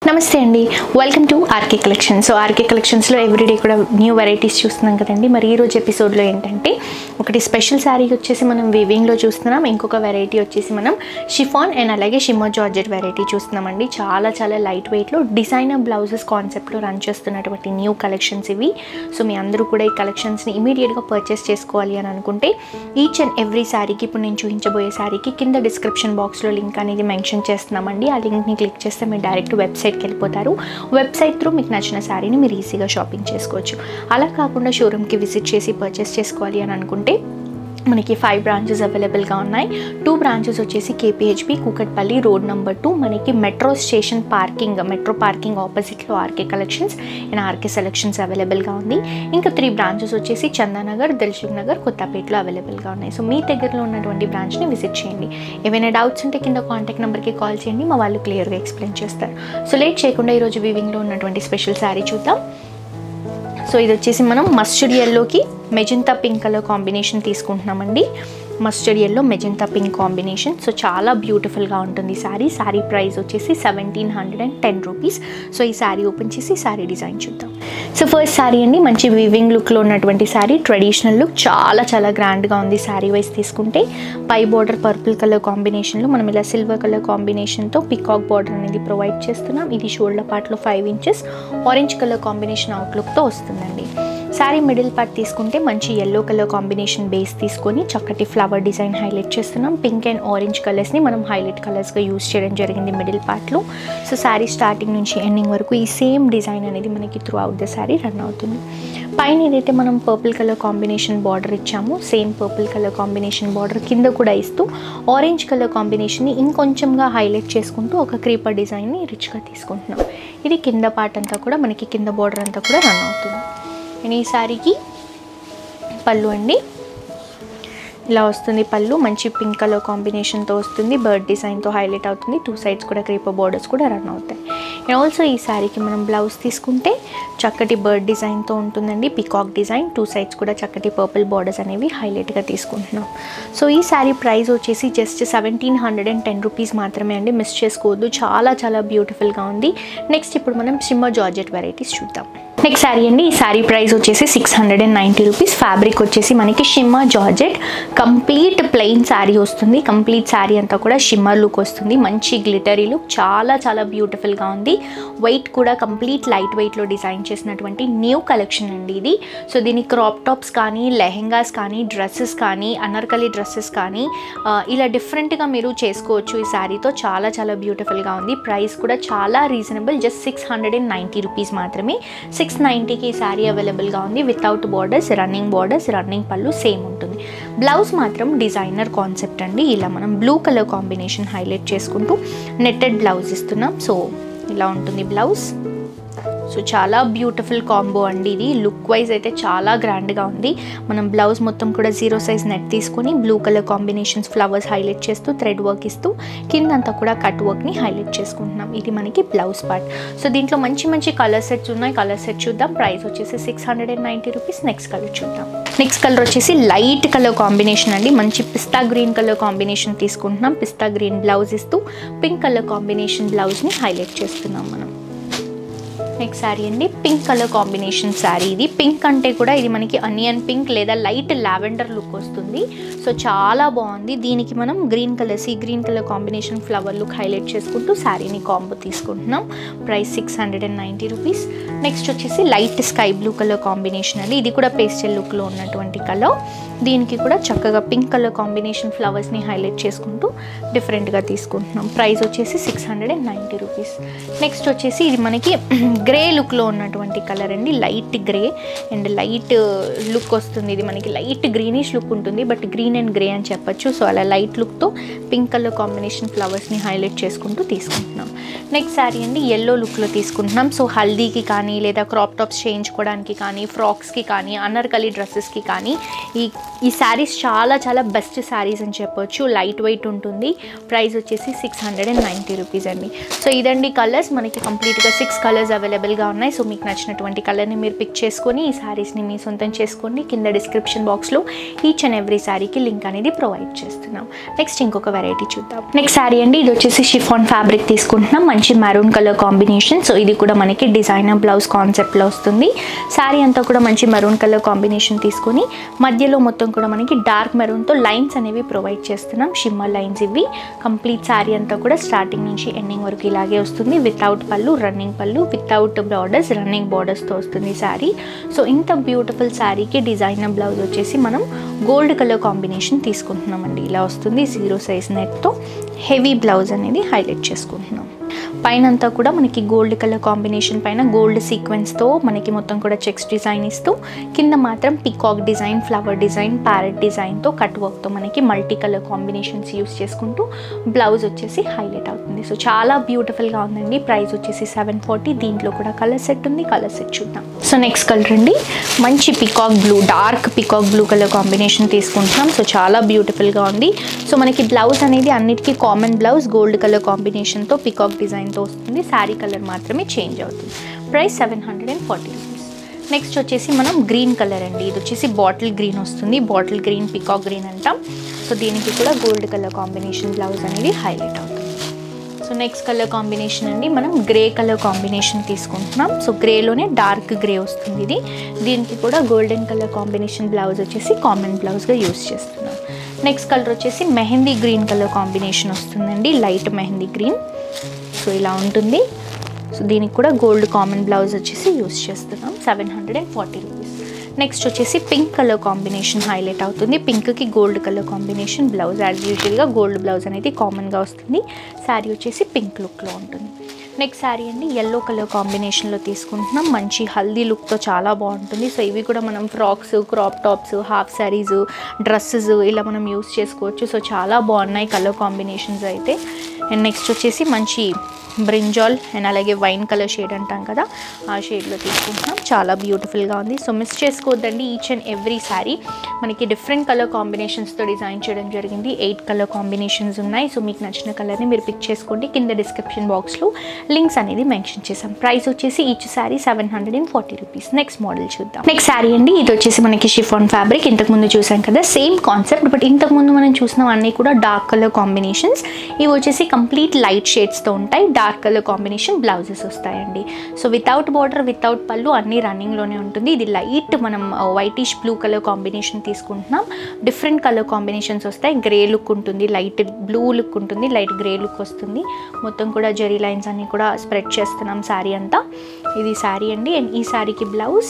నమస్తే అండి welcome to RK collection so RK కలెక్షన్స్లో ఎవ్రీడే కూడా న్యూ వెరైటీస్ చూస్తున్నాం కదండి మరి ఈరోజు ఎపిసోడ్లో ఏంటంటే ఒకటి స్పెషల్ శారీ వచ్చేసి మనం వీవింగ్లో చూస్తున్నాం ఇంకొక వెరైటీ వచ్చేసి మనం షిఫాన్ అండ్ అలాగే షిమ్మో జార్జెట్ వెరైటీ చూస్తున్నామండి చాలా చాలా లైట్ వెయిట్లో డిజైనర్ బ్లౌజెస్ కాన్సెప్ట్లో రన్ చేస్తున్నటువంటి న్యూ కలెక్షన్స్ ఇవి సో మీ అందరూ కూడా ఈ కలెక్షన్స్ని ఇమీడియట్గా పర్చేస్ చేసుకోవాలి అని అనుకుంటే ఈచ్ అండ్ ఎవ్రీ శారీకి ఇప్పుడు నేను చూపించబోయే శారీకి కింద డిస్క్రిప్షన్ బాక్స్లో లింక్ అనేది మెన్షన్ చేస్తున్నామండి ఆ లింక్ని క్లిక్ చేస్తే మీరు డైరెక్ట్ వెబ్సైట్కి వెళ్ళిపోతారు వెబ్సైట్ త్రూ మీకు నచ్చిన శారీని మీరు ఈజీగా షాపింగ్ చేసుకోవచ్చు అలా కాకుండా షోరూమ్కి విజిట్ చేసి పర్చేస్ చేసుకోవాలి అని అనుకుంటే మనకి ఫైవ్ బ్రాంచెస్ అవైలబుల్గా ఉన్నాయి టూ బ్రాంచెస్ వచ్చేసి KPHB Kukatpally road number two మనకి metro station parking metro parking ఆపోజిట్లో RK collections and RK selections అవైలబుల్గా ఉంది ఇంకా త్రీ బ్రాంచెస్ వచ్చేసి చందానగర్ దిల్సుఖ్ నగర్ కొత్తపేటలో అవైలబుల్గా ఉన్నాయి సో మీ దగ్గరలో ఉన్నటువంటి బ్రాంచ్ని విజిట్ చేయండి ఏమైనా డౌట్స్ ఉంటే కింద కాంటాక్ట్ నెంబర్కి కాల్ చేయండి మా వాళ్ళు క్లియర్గా ఎక్స్ప్లెయిన్ చేస్తారు సో లేట్ చేయకుండా ఈరోజు వీవింగ్లో ఉన్నటువంటి స్పెషల్ శారీ చూద్దాం సో ఇది వచ్చేసి మనం మస్టర్డ్ ఎల్లోకి మెజంతా పింక్ కలర్ కాంబినేషన్ తీసుకుంటున్నామండి mustard yellow magenta pink combination so చాలా బ్యూటిఫుల్గా ఉంటుంది శారీ శారీ ప్రైస్ వచ్చేసి seventeen hundred and ten rupees so ఈ శారీ ఓపెన్ చేసి శారీ డిజైన్ చూద్దాం సో ఫస్ట్ శారీ అండి మంచి వీవింగ్ లుక్లో ఉన్నటువంటి శారీ ట్రెడిషనల్ లుక్ చాలా చాలా గ్రాండ్గా ఉంది శారీ వైజ్ తీసుకుంటే పై బార్డర్ పర్పుల్ కలర్ కాంబినేషన్లో మనం ఇలా సిల్వర్ కలర్ కాంబినేషన్తో పికాక్ బార్డర్ అనేది ప్రొవైడ్ చేస్తున్నాం ఇది షోల్డర్ పార్ట్లో five inches orange colour combination అవుట్లుక్తో వస్తుందండి శారీ మిడిల్ పార్ట్ తీసుకుంటే మంచి ఎల్లో కలర్ కాంబినేషన్ బేస్ తీసుకొని చక్కటి ఫ్లవర్ డిజైన్ హైలైట్ చేస్తున్నాం పింక్ అండ్ ఆరెంజ్ కలర్స్ని మనం హైలైట్ కలర్స్గా యూస్ చేయడం జరిగింది మిడిల్ పార్ట్లో సో శారీ స్టార్టింగ్ నుంచి ఎండింగ్ వరకు ఈ సేమ్ డిజైన్ అనేది మనకి throughout the sari run అవుతుంది పైన ఏదైతే మనం పర్పుల్ కలర్ కాంబినేషన్ బార్డర్ ఇచ్చామో same purple colour combination border కింద కూడా ఇస్తూ ఆరెంజ్ కలర్ కాంబినేషన్ని ఇంకొంచెంగా హైలైట్ చేసుకుంటూ ఒక క్రీపర్ డిజైన్ని రిచ్గా తీసుకుంటున్నాం ఇది కింద పార్ట్ అంతా కూడా మనకి కింద బార్డర్ అంతా కూడా రన్ అవుతుంది అండ్ ఈ శారీకి పళ్ళు అండి ఇలా వస్తుంది పళ్ళు మంచి పింక్ కలర్ కాంబినేషన్తో వస్తుంది బర్డ్ డిజైన్తో హైలైట్ అవుతుంది టూ సైడ్స్ కూడా క్రీపర్ బోర్డర్స్ కూడా రన్ అవుతాయి అండ్ ఆల్సో ఈ శారీకి మనం బ్లౌజ్ తీసుకుంటే చక్కటి బర్డ్ డిజైన్తో ఉంటుందండి పికాక్ డిజైన్ టూ సైడ్స్ కూడా చక్కటి పర్పుల్ బార్డర్స్ అనేవి హైలైట్గా తీసుకుంటున్నాం సో ఈ శారీ ప్రైస్ వచ్చేసి just seventeen hundred and ten rupees మాత్రమే అండి మిస్ చేసుకోవద్దు చాలా చాలా బ్యూటిఫుల్గా ఉంది నెక్స్ట్ ఇప్పుడు మనం సిమ్మర్ జార్జెట్ వెరైటీస్ చూద్దాం నెక్స్ట్ శారీ అండి ఈ శారీ ప్రైస్ వచ్చేసి six hundred and ninety rupees fabric వచ్చేసి మనకి shimmer georgette complete plain sari వస్తుంది కంప్లీట్ శారీ అంతా కూడా షిమ్మర్ లుక్ వస్తుంది మంచి గ్లిటరీ లుక్ చాలా చాలా బ్యూటిఫుల్గా ఉంది వెయిట్ కూడా కంప్లీట్ లైట్ వెయిట్లో డిజైన్ చేసినటువంటి న్యూ కలెక్షన్ అండి ఇది సో దీని క్రాప్ టాప్స్ కానీ లెహెంగాస్ కానీ డ్రెస్సెస్ కానీ అనర్కలి డ్రెస్సెస్ కానీ ఆ, ఇలా డిఫరెంట్గా మీరు చేసుకోవచ్చు ఈ శారీతో చాలా చాలా బ్యూటిఫుల్గా ఉంది ప్రైస్ కూడా చాలా reasonable just six hundred and ninety rupees మాత్రమే సిక్స్ నైంటీకి ఈ శారీ అవైలబుల్గా ఉంది without borders running borders running పళ్ళు సేమ్ ఉంటుంది బ్లౌజ్ మాత్రం డిజైనర్ కాన్సెప్ట్ అండి ఇలా మనం బ్లూ కలర్ కాంబినేషన్ హైలైట్ చేసుకుంటూ నెట్టెడ్ బ్లౌజ్ ఇస్తున్నాం సో ఇలా ఉంటుంది బ్లౌజ్ సో చాలా బ్యూటిఫుల్ కాంబో అండి ఇది లుక్ వైజ్ అయితే చాలా గ్రాండ్గా ఉంది మనం బ్లౌజ్ మొత్తం కూడా జీరో సైజ్ నెట్ తీసుకొని blue colour combinations flowers highlight చేస్తూ థ్రెడ్ వర్క్ ఇస్తూ కిందంతా కూడా కట్ వర్క్ని హైలైట్ చేసుకుంటున్నాం ఇది మనకి బ్లౌజ్ పార్ట్ సో దీంట్లో మంచి మంచి కలర్ సెట్స్ ఉన్నాయి కలర్ సెట్ చూద్దాం ప్రైస్ వచ్చేసి six hundred and ninety rupees next colour చూద్దాం నెక్స్ట్ కలర్ వచ్చేసి లైట్ కలర్ కాంబినేషన్ అండి మంచి పిస్తా గ్రీన్ కలర్ కాంబినేషన్ తీసుకుంటున్నాం పిస్తా గ్రీన్ బ్లౌజ్ ఇస్తూ పింక్ కలర్ కాంబినేషన్ బ్లౌజ్ని హైలైట్ చేస్తున్నాం మనం నెక్స్ట్ శారీ అండి పింక్ కలర్ కాంబినేషన్ శారీ ఇది పింక్ అంటే కూడా ఇది మనకి అనియన్ పింక్ లేదా లైట్ లావెండర్ లుక్ వస్తుంది సో చాలా బాగుంది దీనికి మనం green colour sea green colour combination flower look highlight చేసుకుంటూ శారీని కాంబో తీసుకుంటున్నాం price six hundred and ninety rupees next వచ్చేసి light sky blue colour combination అండి ఇది కూడా పేస్టల్ లుక్లో ఉన్నటువంటి కలర్ దీనికి కూడా చక్కగా పింక్ కలర్ కాంబినేషన్ ఫ్లవర్స్ని హైలైట్ చేసుకుంటూ డిఫరెంట్గా తీసుకుంటున్నాం ప్రైస్ వచ్చేసి six hundred and ninety rupees next వచ్చేసి ఇది మనకి గ్రే లుక్లో ఉన్నటువంటి కలర్ అండి light grey and light look వస్తుంది ఇది మనకి లైట్ గ్రీనిష్ లుక్ ఉంటుంది బట్ గ్రీన్ అండ్ గ్రే అని చెప్పొచ్చు సో అలా లైట్ లుక్తో పింక్ కలర్ కాంబినేషన్ ఫ్లవర్స్ని హైలైట్ చేసుకుంటూ తీసుకుంటున్నాం నెక్స్ట్ శారీ అండి ఎల్లో లుక్లో తీసుకుంటున్నాం సో హల్దీకి కానీ లేదా క్రాప్ టాప్స్ చేయించుకోవడానికి కానీ ఫ్రాక్స్కి కానీ అన్నర్కలి డ్రెస్సెస్కి కానీ ఈ ఈ శారీస్ చాలా చాలా బెస్ట్ శారీస్ అని చెప్పొచ్చు లైట్ వెయిట్ ఉంటుంది ప్రైస్ వచ్చేసి six hundred and ninety rupees అండి సో ఇదండి కలర్స్ మనకి కంప్లీట్గా సిక్స్ కలర్స్ అవైలబుల్గా ఉన్నాయి సో మీకు నచ్చినటువంటి కలర్ని మీరు పిక్ చేసుకొని ఈ శారీస్ని మీ సొంతం చేసుకోండి కింద డిస్క్రిప్షన్ బాక్స్లో ఈచ్ అండ్ ఎవ్రీ శారీకి లింక్ అనేది ప్రొవైడ్ చేస్తున్నాం నెక్స్ట్ ఇంకొక వెరైటీ చూద్దాం నెక్స్ట్ శారీ అండి ఇది వచ్చేసి షిఫాన్ ఫ్యాబ్రిక్ తీసుకుంటున్నాం మంచి మెరూన్ కలర్ కాంబినేషన్ సో ఇది కూడా మనకి డిజైనర్ బ్లౌజ్ కాన్సెప్ట్లో వస్తుంది శారీ అంతా కూడా మంచి మెరూన్ కలర్ కాంబినేషన్ తీసుకొని మధ్యలో మొత్తం కూడా మనకి డార్క్ మెరూన్తో లైన్స్ అనేవి ప్రొవైడ్ చేస్తున్నాం షిమ్మర్ లైన్స్ ఇవి కంప్లీట్ శారీ అంతా కూడా స్టార్టింగ్ నుంచి ఎండింగ్ వరకు ఇలాగే వస్తుంది వితౌట్ పళ్ళు రన్నింగ్ పళ్ళు వితౌట్ బార్డర్స్ రన్నింగ్ బార్డర్స్తో వస్తుంది శారీ సో ఇంత బ్యూటిఫుల్ శారీకి డిజైనర్ బ్లౌజ్ వచ్చేసి మనం గోల్డ్ కలర్ కాంబినేషన్ తీసుకుంటున్నామండి ఇలా వస్తుంది జీరో సైజ్ నెట్తో హెవీ బ్లౌజ్ అనేది హైలైట్ చేసుకుంటున్నాం పైన అంతా కూడా మనకి గోల్డ్ కలర్ కాంబినేషన్ పైన గోల్డ్ సీక్వెన్స్తో మనకి మొత్తం కూడా చెక్స్ డిజైన్ ఇస్తూ కింద మాత్రం peacock design flower design parrot డిజైన్తో కట్ వర్క్తో మనకి మల్టీ కలర్ కాంబినేషన్స్ యూస్ చేసుకుంటూ బ్లౌజ్ వచ్చేసి హైలైట్ అవుతుంది సో చాలా బ్యూటిఫుల్గా ఉందండి ప్రైస్ వచ్చేసి సెవెన్ ఫార్టీ దీంట్లో కూడా కలర్ సెట్ ఉంది కలర్ సెట్ చూద్దాం సో నెక్స్ట్ కలర్ అండి మంచి peacock blue dark peacock blue colour combination తీసుకుంటున్నాం సో చాలా బ్యూటిఫుల్గా ఉంది సో మనకి బ్లౌజ్ అనేది అన్నిటికీ కామన్ బ్లౌజ్ గోల్డ్ కలర్ కాంబినేషన్తో పికాక్ డిజైన్తో వస్తుంది శారీ కలర్ మాత్రమే చేంజ్ అవుతుంది price seven hundred and forty rupees next వచ్చేసి మనం గ్రీన్ కలర్ అండి ఇది వచ్చేసి బాటిల్ గ్రీన్ వస్తుంది బాటిల్ గ్రీన్ పికాక్ గ్రీన్ అంటాం సో దీనికి కూడా గోల్డ్ కలర్ కాంబినేషన్ బ్లౌజ్ అనేది హైలైట్ అవుతుంది సో నెక్స్ట్ కలర్ కాంబినేషన్ అండి మనం గ్రే కలర్ కాంబినేషన్ తీసుకుంటున్నాం సో గ్రేలోనే డార్క్ గ్రే వస్తుంది ఇది దీనికి కూడా గోల్డెన్ కలర్ కాంబినేషన్ బ్లౌజ్ వచ్చేసి కామన్ బ్లౌజ్గా యూస్ చేస్తున్నాం నెక్స్ట్ కలర్ వచ్చేసి మెహందీ గ్రీన్ కలర్ కాంబినేషన్ వస్తుందండి లైట్ మెహందీ గ్రీన్ సో ఇలా ఉంటుంది సో దీనికి కూడా గోల్డ్ కామన్ బ్లౌజ్ వచ్చేసి యూస్ చేస్తున్నాం seven hundred and forty rupees next వచ్చేసి పింక్ కలర్ కాంబినేషన్ హైలైట్ అవుతుంది పింక్కి gold colour combination blouse as యూజువల్గా గోల్డ్ బ్లౌజ్ అనేది కామన్గా వస్తుంది శారీ వచ్చేసి పింక్ లుక్లో ఉంటుంది నెక్స్ట్ శారీ అండి ఎల్లో కలర్ కాంబినేషన్లో తీసుకుంటున్నాం మంచి హల్దీ లుక్తో చాలా బాగుంటుంది సో ఇవి కూడా మనం frocks crop tops half saris dresses ఇలా మనం యూస్ చేసుకోవచ్చు సో చాలా బాగున్నాయి కలర్ కాంబినేషన్స్ అయితే అండ్ నెక్స్ట్ వచ్చేసి మంచి బ్రింజాల్ అండ్ అలాగే వైన్ కలర్ షేడ్ అంటాం కదా ఆ షేడ్లో తీసుకుంటున్నాం చాలా బ్యూటిఫుల్గా ఉంది సో మిస్ చేసుకోవద్దండి ఈచ్ అండ్ ఎవ్రీ శారీ మనకి డిఫరెంట్ కలర్ కాంబినేషన్స్తో డిజైన్ చేయడం జరిగింది ఎయిట్ కలర్ కాంబినేషన్స్ ఉన్నాయి సో మీకు నచ్చిన కలర్ని మీరు పిక్ చేసుకోండి కింద డిస్క్రిప్షన్ బాక్స్లో లింక్స్ అనేది మెన్షన్ చేసాం ప్రైస్ వచ్చేసి each sari seven hundred and forty rupees next model చూద్దాం నెక్స్ట్ శారీ అండి ఇది వచ్చేసి మనకి షిఫాన్ ఫ్యాబ్రిక్ ఇంతకుముందు చూసాం కదా సేమ్ కాన్సెప్ట్ బట్ ఇంతకుముందు మనం చూసినవన్నీ కూడా డార్క్ కలర్ కాంబినేషన్స్ ఇవి వచ్చేసి కంప్లీట్ లైట్ షేడ్స్తో ఉంటాయి డార్క్ కలర్ కాంబినేషన్ బ్లౌజెస్ వస్తాయండి సో వితౌట్ బార్డర్ వితౌట్ పళ్ళు అన్నీ రన్నింగ్లోనే ఉంటుంది ఇది లైట్ మనం వైటిష్ బ్లూ కలర్ కాంబినేషన్ తీసుకుంటున్నాం డిఫరెంట్ కలర్ కాంబినేషన్స్ వస్తాయి గ్రే లుక్ ఉంటుంది లైట్ బ్లూ లుక్ ఉంటుంది లైట్ గ్రే లుక్ వస్తుంది మొత్తం కూడా జెరీ లైన్స్ అన్నీ కూడా స్ప్రెడ్ చేస్తున్నాం శారీ అంతా ఇది శారీ అండి అండ్ ఈ శారీకి బ్లౌజ్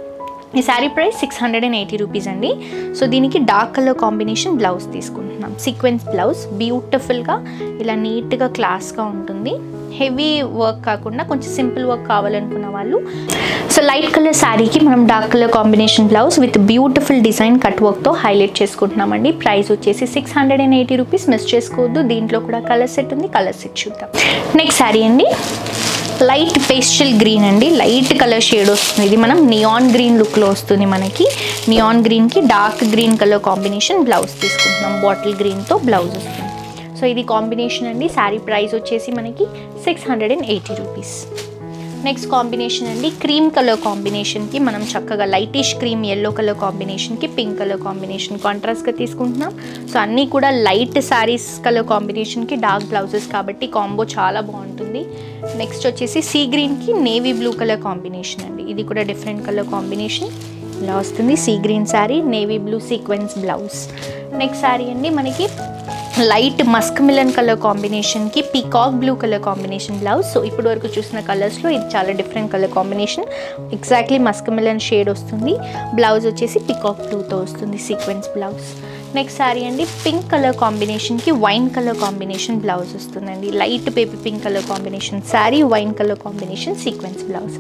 ఈ sari price six hundred and eighty rupees అండి సో దీనికి డార్క్ కలర్ కాంబినేషన్ బ్లౌజ్ తీసుకుంటున్నాం సీక్వెన్స్ బ్లౌజ్ బ్యూటిఫుల్గా ఇలా నీట్గా క్లాస్గా ఉంటుంది హెవీ వర్క్ కాకుండా కొంచెం సింపుల్ వర్క్ కావాలనుకున్న వాళ్ళు సో లైట్ కలర్ శారీకి మనం dark colour combination blouse with beautiful design cut వర్క్తో హైలైట్ చేసుకుంటున్నామండి ప్రైస్ వచ్చేసి six hundred and eighty rupees miss చేసుకోవద్దు దీంట్లో కూడా కలర్ సెట్ ఉంది కలర్ సెట్ చూద్దాం నెక్స్ట్ శారీ అండి లైట్ పేస్టల్ గ్రీన్ అండి లైట్ కలర్ షేడ్ వస్తుంది ఇది మనం నియాన్ గ్రీన్ లుక్లో వస్తుంది మనకి నియాన్ గ్రీన్కి dark green colour combination blouse తీసుకుంటున్నాం బాటిల్ గ్రీన్తో బ్లౌజ్ వస్తుంది సో ఇది కాంబినేషన్ అండి శారీ ప్రైస్ వచ్చేసి మనకి six hundred and eighty rupees next combination అండి క్రీమ్ కలర్ కాంబినేషన్కి మనం చక్కగా లైటిష్ క్రీమ్ ఎల్లో కలర్ కాంబినేషన్కి పింక్ కలర్ కాంబినేషన్ కాంట్రాస్ట్గా తీసుకుంటున్నాం సో అన్నీ కూడా లైట్ శారీస్ కలర్ కాంబినేషన్కి డార్క్ బ్లౌజెస్ కాబట్టి కాంబో చాలా బాగుంటుంది నెక్స్ట్ వచ్చేసి సీ గ్రీన్కి నేవీ బ్లూ కలర్ కాంబినేషన్ అండి ఇది కూడా డిఫరెంట్ కలర్ కాంబినేషన్ ఇలా వస్తుంది sea green sari navy blue sequence blouse next sari అండి మనకి లైట్ మస్క్ మిలన్ కలర్ కాంబినేషన్కి peacock blue colour combination blouse so ఇప్పటి వరకు చూసిన కలర్స్లో ఇది చాలా different colour combination exactly musk melon shade వస్తుంది బ్లౌజ్ వచ్చేసి పీకాక్ బ్లూతో వస్తుంది సీక్వెన్స్ బ్లౌజ్ నెక్స్ట్ శారీ అండి పింక్ కలర్ కాంబినేషన్కి వైన్ కలర్ కాంబినేషన్ బ్లౌజ్ వస్తుందండి light baby pink colour combination sari wine colour combination sequence blouse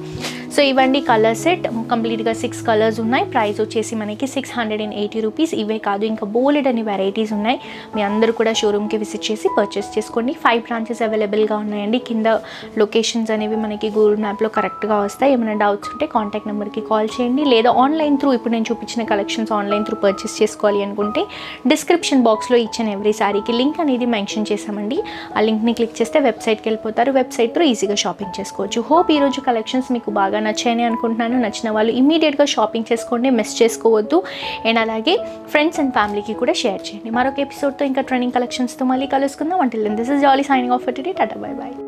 so ఇవన్నీ కలర్ సెట్ కంప్లీట్గా six colours ఉన్నాయి ప్రైస్ వచ్చేసి మనకి six hundred and eighty rupees ఇవే కాదు ఇంకా బోలెడ్ అని వెరైటీస్ ఉన్నాయి మీ అందరూ కూడా షోరూమ్కి విజిట్ చేసి పర్చేస్ చేసుకోండి ఫైవ్ బ్రాంచెస్ అవైలబుల్గా ఉన్నాయండి కింద లొకేషన్స్ అనేవి మనకి గూగుల్ మ్యాప్లో కరెక్ట్గా వస్తాయి ఏమైనా డౌట్స్ ఉంటే కాంటాక్ట్ నెంబర్కి కాల్ చేయండి లేదా ఆన్లైన్ త్రూ ఇప్పుడు నేను చూపించిన కలెక్షన్స్ ఆన్లైన్ త్రూ పర్చేస్ చేసుకోవాలి అనుకుంటే డిస్క్రిప్షన్ బాక్స్లో ఇచ్చిన ఎవ్రీ సారీకి లింక్ అనేది మెన్షన్ చేసామండి ఆ లింక్ని క్లిక్ చేస్తే వెబ్సైట్కి వెళ్ళిపోతారు వెబ్సైట్ త్రూ ఈజీగా షాపింగ్ చేసుకోవచ్చు హోప్ ఈరోజు కలెక్షన్స్ మీకు బాగా నచ్చాయని అనుకుంటున్నాను నచ్చిన వాళ్ళు ఇమీడియట్గా షాపింగ్ చేసుకోండి మిస్ చేసుకోవద్దు అండ్ అలాగే ఫ్రెండ్స్ అండ్ ఫ్యామిలీకి కూడా షేర్ చేయండి మరొక ఎపిసోడ్తో ఇంకా ట్రైనింగ్ కలెక్షన్స్తో మళ్ళీ కలుసుకుందాం అంటే this is Jolly signing off today tata bye by